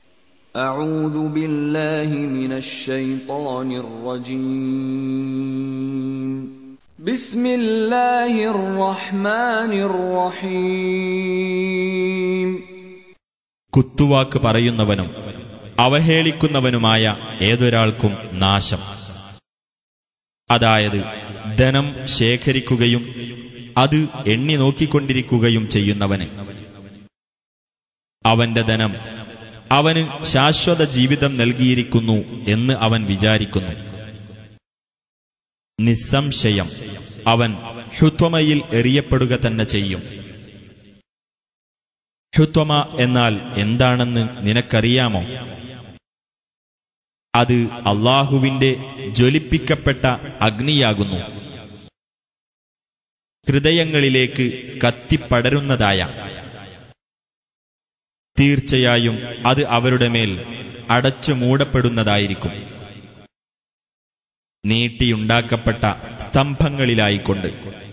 أعوذ بالله من الشيطان الرجيم بسم الله الرحمن الرحيم കുത്തുവാക്ക് പറയുന്നവനും അവഹേളിക്കുന്നവനുമായ ഏതൊരാൾക്കും നാശം അതായത് ധനം ശേഖരിക്കുകയും അത് എണ്ണി നോക്കിക്കൊണ്ടിരിക്കുകയും ചെയ്യുന്നവന് അവന്റെ ധനം അവന് ശാശ്വത ജീവിതം നൽകിയിരിക്കുന്നു എന്ന് അവൻ വിചാരിക്കുന്നു നിസ്സംശയം അവൻ ഹുത്വമയിൽ എറിയപ്പെടുക തന്നെ ചെയ്യും ഹുത്വമ എന്നാൽ എന്താണെന്ന് നിനക്കറിയാമോ അത് അള്ളാഹുവിന്റെ ജ്വലിപ്പിക്കപ്പെട്ട അഗ്നിയാകുന്നു ഹൃദയങ്ങളിലേക്ക് കത്തിപ്പടരുന്നതായ തീർച്ചയായും അത് അവരുടെ മേൽ അടച്ചു മൂടപ്പെടുന്നതായിരിക്കും നീട്ടിയുണ്ടാക്കപ്പെട്ട സ്തംഭങ്ങളിലായിക്കൊണ്ട്